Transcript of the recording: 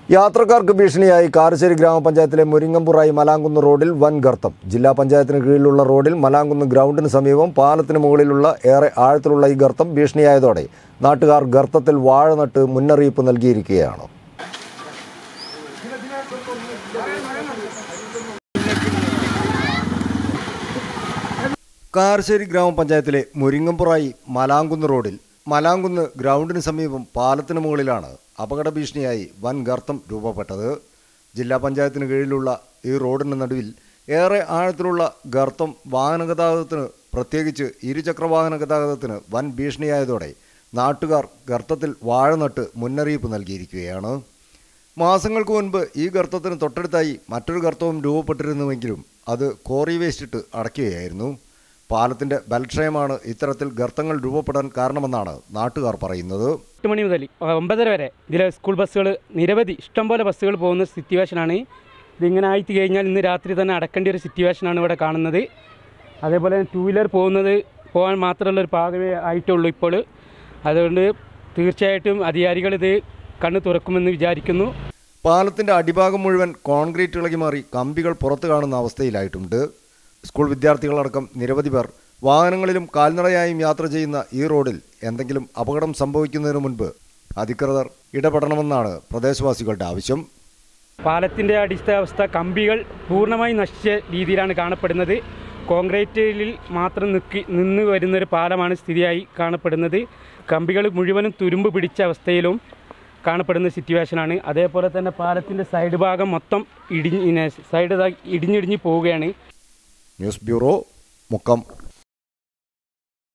യാത്രക്കാർക്ക് ഭീഷണിയായി കാരശ്ശേരി ഗ്രാമപഞ്ചായത്തിലെ മുരിങ്ങമ്പുറായി മലാങ്കുന്ന് റോഡിൽ വൻ ഗർത്തം ജില്ലാ പഞ്ചായത്തിന് കീഴിലുള്ള റോഡിൽ മലാങ്കുന്ന് ഗ്രൗണ്ടിന് സമീപം പാലത്തിന് മുകളിലുള്ള ഏറെ ആഴത്തിലുള്ള ഈ ഗർത്തം ഭീഷണിയായതോടെ നാട്ടുകാർ ഗർത്തത്തിൽ വാഴ നട്ട് മുന്നറിയിപ്പ് നൽകിയിരിക്കുകയാണ് കാരശ്ശേരി ഗ്രാമപഞ്ചായത്തിലെ മുരിങ്ങമ്പുറായി മലാങ്കുന്ന് റോഡിൽ മലാങ്കുന്ന് ഗ്രൗണ്ടിന് സമീപം പാലത്തിന് മുകളിലാണ് അപകട ഭീഷണിയായി വൻ ഗർത്തം രൂപപ്പെട്ടത് ജില്ലാ പഞ്ചായത്തിന് കീഴിലുള്ള ഈ റോഡിന് നടുവിൽ ഏറെ ആഴത്തിലുള്ള ഗർത്തം വാഹനഗതാഗതത്തിന് പ്രത്യേകിച്ച് ഇരുചക്രവാഹന ഗതാഗതത്തിന് വൻ ഭീഷണിയായതോടെ നാട്ടുകാർ ഗർത്തത്തിൽ വാഴ നട്ട് മുന്നറിയിപ്പ് നൽകിയിരിക്കുകയാണ് മാസങ്ങൾക്ക് മുൻപ് ഈ ഗർത്തത്തിന് തൊട്ടടുത്തായി മറ്റൊരു ഗർത്തവും രൂപപ്പെട്ടിരുന്നുവെങ്കിലും അത് കോറി വേസ്റ്റിട്ട് അടയ്ക്കുകയായിരുന്നു പാലത്തിന്റെ ബലക്ഷയമാണ് ഇത്തരത്തിൽ ഗർത്തങ്ങൾ രൂപപ്പെടാൻ കാരണമെന്നാണ് നാട്ടുകാർ പറയുന്നത് എട്ട് മണി മുതൽ ഒമ്പതര വരെ ഇതിലെ സ്കൂൾ ബസ്സുകൾ നിരവധി ഇഷ്ടംപോലെ ബസ്സുകൾ പോകുന്ന സിറ്റുവേഷനാണ് ഇതിങ്ങനെ ആയിട്ട് കഴിഞ്ഞാൽ ഇന്ന് രാത്രി തന്നെ അടക്കേണ്ട ഒരു സിറ്റുവേഷനാണ് ഇവിടെ കാണുന്നത് അതേപോലെ തന്നെ ടൂ വീലർ പോകുന്നത് പോകാൻ മാത്രമുള്ള ഒരു പാകമേ ആയിട്ടുള്ളൂ ഇപ്പോൾ അതുകൊണ്ട് തീർച്ചയായിട്ടും അധികാരികൾ ഇത് കണ്ണ് തുറക്കുമെന്ന് വിചാരിക്കുന്നു പാലത്തിന്റെ അടിഭാഗം മുഴുവൻ കോൺക്രീറ്റ് ഇളകി മാറി കമ്പികൾ പുറത്തു കാണുന്ന അവസ്ഥയിലായിട്ടുണ്ട് സ്കൂൾ വിദ്യാർത്ഥികളടക്കം നിരവധി പേർ വാഹനങ്ങളിലും കാൽനടയായും യാത്ര ചെയ്യുന്ന ഈ റോഡിൽ എന്തെങ്കിലും അപകടം സംഭവിക്കുന്നതിന് മുൻപ് അധികൃതർ ഇടപെടണമെന്നാണ് പ്രദേശവാസികളുടെ ആവശ്യം പാലത്തിൻ്റെ അടിസ്ഥാവസ്ഥ കമ്പികൾ പൂർണ്ണമായി നശിച്ച രീതിയിലാണ് കാണപ്പെടുന്നത് കോൺക്രീറ്റിൽ മാത്രം നിൽക്കി നിന്ന് വരുന്നൊരു പാലമാണ് സ്ഥിതിയായി കാണപ്പെടുന്നത് കമ്പികൾ മുഴുവനും തുരുമ്പ് പിടിച്ച അവസ്ഥയിലും കാണപ്പെടുന്ന സിറ്റുവേഷനാണ് അതേപോലെ തന്നെ പാലത്തിൻ്റെ സൈഡ് ഭാഗം മൊത്തം ഇടിഞ്ഞ് സൈഡ് ഇടിഞ്ഞിടിഞ്ഞ് പോവുകയാണ് ന്യൂസ് ബ്യൂറോ മുക്കം